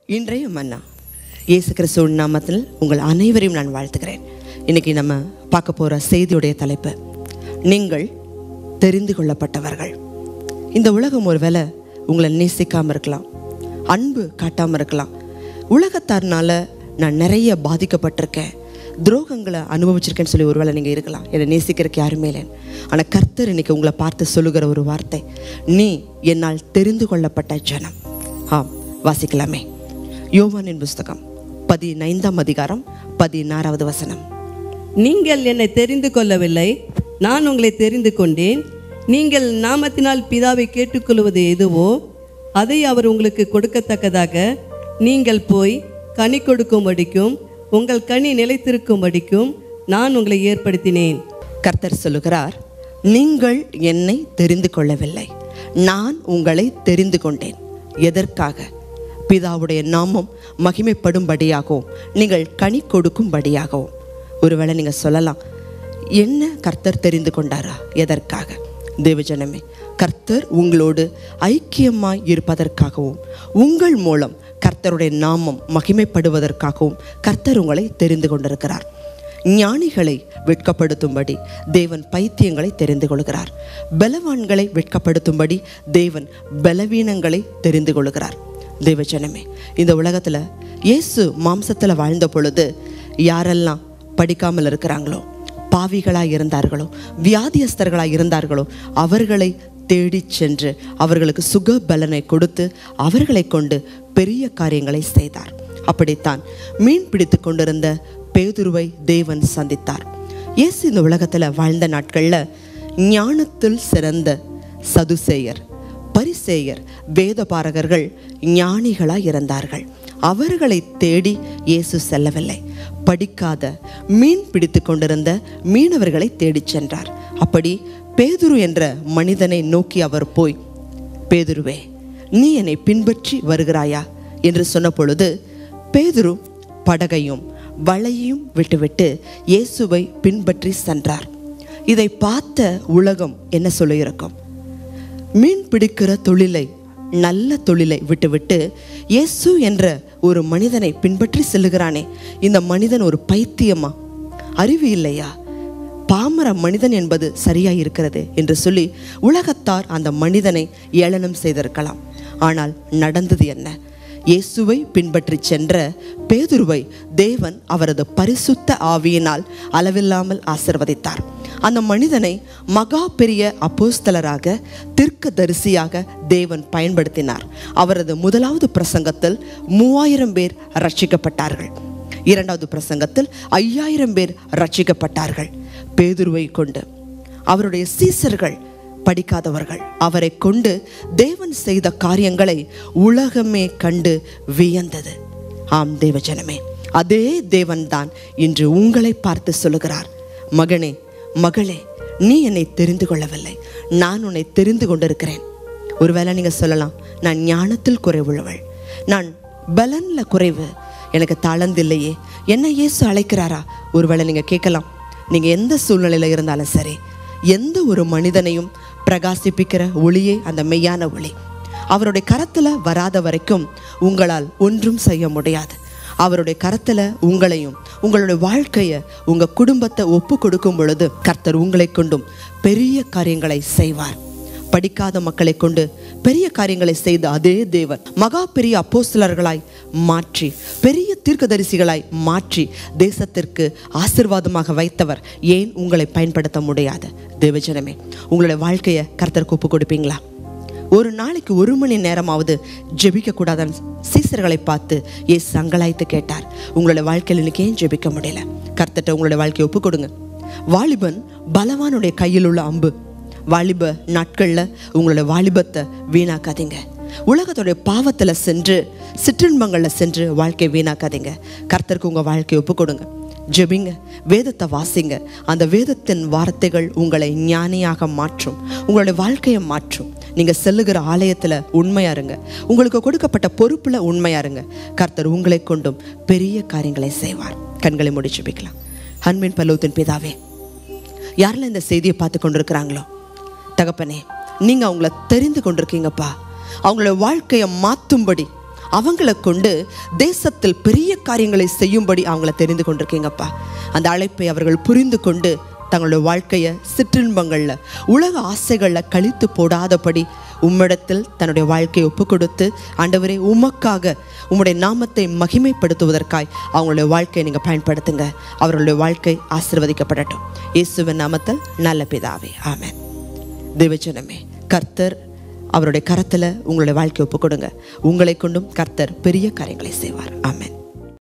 இன்றைய மன்னா இயேசு கிறிஸ்துவின் நாமத்தில் உங்கள் அனைவரையும் நான் வாழ்த்துகிறேன் இன்னைக்கு நம்ம பார்க்க போகிற செய்தியுடைய தலைப்பு நீங்கள் தெரிந்து கொள்ளப்பட்டவர்கள் இந்த உலகம் ஒரு வேளை உங்களை நேசிக்காமல் இருக்கலாம் அன்பு காட்டாமல் இருக்கலாம் உலகத்தார்னால நான் நிறைய பாதிக்கப்பட்டிருக்கேன் துரோகங்களை அனுபவிச்சிருக்கேன்னு சொல்லி ஒருவேளை நீங்கள் இருக்கலாம் என்னை நேசிக்கிறதுக்கு யாருமே இல்லை ஆனால் கர்த்தர் இன்னைக்கு உங்களை பார்த்து சொல்லுகிற ஒரு வார்த்தை நீ என்னால் தெரிந்து கொள்ளப்பட்ட ஜனம் ஆம் வாசிக்கலாமே யோவானின் புஸ்தகம் பதினைந்தாம் அதிகாரம் பதினாறாவது வசனம் நீங்கள் என்னை தெரிந்து கொள்ளவில்லை நான் உங்களை தெரிந்து கொண்டேன் நீங்கள் நாமத்தினால் பிதாவை கேட்டுக்கொள்வது எதுவோ அதை அவர் உங்களுக்கு கொடுக்கத்தக்கதாக நீங்கள் போய் கனி கொடுக்கும்படிக்கும் உங்கள் கனி நிலைத்திருக்கும்படிக்கும் நான் உங்களை ஏற்படுத்தினேன் கர்த்தர் சொல்லுகிறார் நீங்கள் என்னை தெரிந்து கொள்ளவில்லை நான் உங்களை தெரிந்து கொண்டேன் எதற்காக பிதாவுடைய நாமம் மகிமைப்படும்படியாகவும் நீங்கள் கனி கொடுக்கும்படியாகவும் ஒருவேளை நீங்கள் சொல்லலாம் என்ன கர்த்தர் தெரிந்து கொண்டாரா எதற்காக தேவஜனமே கர்த்தர் உங்களோடு ஐக்கியமாய் இருப்பதற்காகவும் உங்கள் மூலம் கர்த்தருடைய நாமம் மகிமைப்படுவதற்காகவும் கர்த்தர் உங்களை தெரிந்து கொண்டிருக்கிறார் ஞானிகளை வெட்கப்படுத்தும்படி தேவன் பைத்தியங்களை தெரிந்து கொள்கிறார் பலவான்களை வெட்கப்படுத்தும்படி தேவன் பலவீனங்களை தெரிந்து கொள்கிறார் தேவஜனமே இந்த உலகத்தில் இயேசு மாம்சத்தில் வாழ்ந்த பொழுது யாரெல்லாம் படிக்காமல் இருக்கிறாங்களோ பாவிகளாய் இருந்தார்களோ வியாதியஸ்தர்களாய் இருந்தார்களோ அவர்களை தேடி சென்று அவர்களுக்கு சுக பலனை கொடுத்து அவர்களை கொண்டு பெரிய காரியங்களை செய்தார் அப்படித்தான் மீன் பிடித்து கொண்டிருந்த பேதுருவை தேவன் சந்தித்தார் இயேசு இந்த உலகத்தில் வாழ்ந்த நாட்களில் ஞானத்தில் சிறந்த சதுசேயர் பரிசேயர் வேதபாரகர்கள் ஞானிகளாய் இருந்தார்கள் அவர்களை தேடி இயேசு செல்லவில்லை படிக்காத மீன் பிடித்து கொண்டிருந்த மீனவர்களை தேடிச் சென்றார் அப்படி பேதுரு என்ற மனிதனை நோக்கி அவர் போய் பேதுருவே நீ என்னை பின்பற்றி வருகிறாயா என்று சொன்ன பொழுது பேதுரு படகையும் வலையையும் விட்டுவிட்டு இயேசுவை பின்பற்றி சென்றார் இதை பார்த்த உலகம் என்ன சொல்லியிருக்கும் மீன் பிடிக்கிற தொழிலை நல்ல தொழிலை விட்டுவிட்டு இயேசு என்ற ஒரு மனிதனை பின்பற்றி செல்லுகிறானே இந்த மனிதன் ஒரு பைத்தியமா அறிவு இல்லையா பாமர மனிதன் என்பது சரியா இருக்கிறது என்று சொல்லி உலகத்தார் அந்த மனிதனை ஏளனம் செய்திருக்கலாம் ஆனால் நடந்தது என்ன இயேசுவை பின்பற்றி சென்ற பேதுருவை தேவன் அவரது பரிசுத்த ஆவியினால் அளவில்லாமல் ஆசிர்வதித்தார் அந்த மனிதனை மகா பெரிய அப்போஸ்தலராக தீர்க்க தரிசியாக தேவன் பயன்படுத்தினார் அவரது முதலாவது பிரசங்கத்தில் மூவாயிரம் பேர் ரட்சிக்கப்பட்டார்கள் இரண்டாவது பிரசங்கத்தில் ஐயாயிரம் பேர் ரட்சிக்கப்பட்டார்கள் பேதுருவை கொண்டு அவருடைய சீசர்கள் படிக்காதவர்கள் அவரை கொண்டு தேவன் செய்த காரியங்களை உலகமே கண்டு வியந்தது ஆம் தேவஜனமே அதே தேவன்தான் இன்று உங்களை பார்த்து சொல்லுகிறார் மகனே மகளே நீ என்னை தெரிந்து கொள்ளவில்லை நான் உன்னை தெரிந்து கொண்டிருக்கிறேன் ஒருவேளை நீங்க சொல்லலாம் நான் ஞானத்தில் குறைவுள்ளவள் நான் பலன்ல குறைவு எனக்கு தாளந்தில்லையே என்ன இயேசு அழைக்கிறாரா ஒருவேளை நீங்க கேட்கலாம் நீங்க எந்த சூழ்நிலையில இருந்தாலும் சரி எந்த ஒரு மனிதனையும் பிரகாசிப்பிக்கிற ஒளியே அந்த மெய்யான ஒளி அவருடைய கரத்துல வராத வரைக்கும் உங்களால் ஒன்றும் செய்ய முடியாது அவருடைய கரத்துல உங்களையும் உங்களுடைய வாழ்க்கையை உங்க குடும்பத்தை ஒப்பு கொடுக்கும் பொழுது கர்த்தர் உங்களை கொண்டும் பெரிய காரியங்களை செய்வார் படிக்காத மக்களை கொண்டு பெரிய காரியங்களை செய்த அதே தேவன் மகா பெரிய அப்போஸ்தலர்களாய் மாற்றி பெரிய தீர்க்கதரிசிகளாய் மாற்றி தேசத்திற்கு ஆசிர்வாதமாக வைத்தவர் ஏன் உங்களை பயன்படுத்த முடியாது தேவஜனமே உங்களுடைய வாழ்க்கையை கர்த்தருக்கு ஒப்பு கொடுப்பீங்களா ஒரு நாளைக்கு ஒரு மணி நேரமாவது ஜெபிக்க கூடாதான்னு சீசர்களை பார்த்து ஏ சங்கலாய்த்து கேட்டார் உங்களுடைய வாழ்க்கையில் இன்னைக்கு ஏன் ஜெபிக்க முடியல கர்த்தட்ட உங்களுடைய வாழ்க்கையை ஒப்பு கொடுங்க வாலிபன் பலவானுடைய கையில் உள்ள அம்பு வாலிப நாட்களில் உங்களோட வாலிபத்தை வீணாக்காதீங்க உலகத்தோடைய பாவத்தில் சென்று சிற்றின்பங்களில் சென்று வாழ்க்கையை வீணாக்காதீங்க கர்த்தருக்கு உங்கள் வாழ்க்கையை ஒப்பு கொடுங்க ஜெபிங்க வேதத்தை வாசிங்க அந்த வேதத்தின் வார்த்தைகள் உங்களை ஞானியாக மாற்றும் உங்களுடைய வாழ்க்கையை மாற்றும் நீங்கள் செல்லுகிற ஆலயத்தில் உண்மையா இருங்க உங்களுக்கு கொடுக்கப்பட்ட பொறுப்பில் உண்மையா இருங்க கர்த்தர் உங்களை கொண்டும் பெரிய காரியங்களை செய்வார் கண்களை முடிச்சு வைக்கலாம் ஹன்மின் பல்லவத்தின் பிதாவே யாரெல்லாம் இந்த செய்தியை பார்த்து கொண்டிருக்கிறாங்களோ தகப்பனே நீங்கள் அவங்கள தெரிந்து கொண்டிருக்கீங்கப்பா அவங்களோட வாழ்க்கையை மாற்றும்படி அவங்கள கொண்டு தேசத்தில் பெரிய காரியங்களை செய்யும்படி அவங்கள தெரிந்து கொண்டிருக்கீங்கப்பா அந்த அழைப்பை அவர்கள் புரிந்து கொண்டு தங்களுடைய வாழ்க்கையை சிற்றின்பங்களில் உலக ஆசைகளில் கழித்து போடாதபடி உம்மிடத்தில் தன்னுடைய வாழ்க்கையை ஒப்பு கொடுத்து ஆண்டவரே உமக்காக உம்முடைய நாமத்தை மகிமைப்படுத்துவதற்காய் அவங்களுடைய வாழ்க்கையை நீங்கள் பயன்படுத்துங்க அவர்களுடைய வாழ்க்கை ஆசீர்வதிக்கப்படட்டும் இயேசுவின் நாமத்தில் நல்ல பிதாவே ஆமென் தேவஜனமே கர்த்தர் அவருடைய கரத்தில் உங்களுடைய வாழ்க்கையை ஒப்பு கொடுங்க உங்களை கொண்டும் கர்த்தர் பெரிய காரியங்களை செய்வார் ஆமென்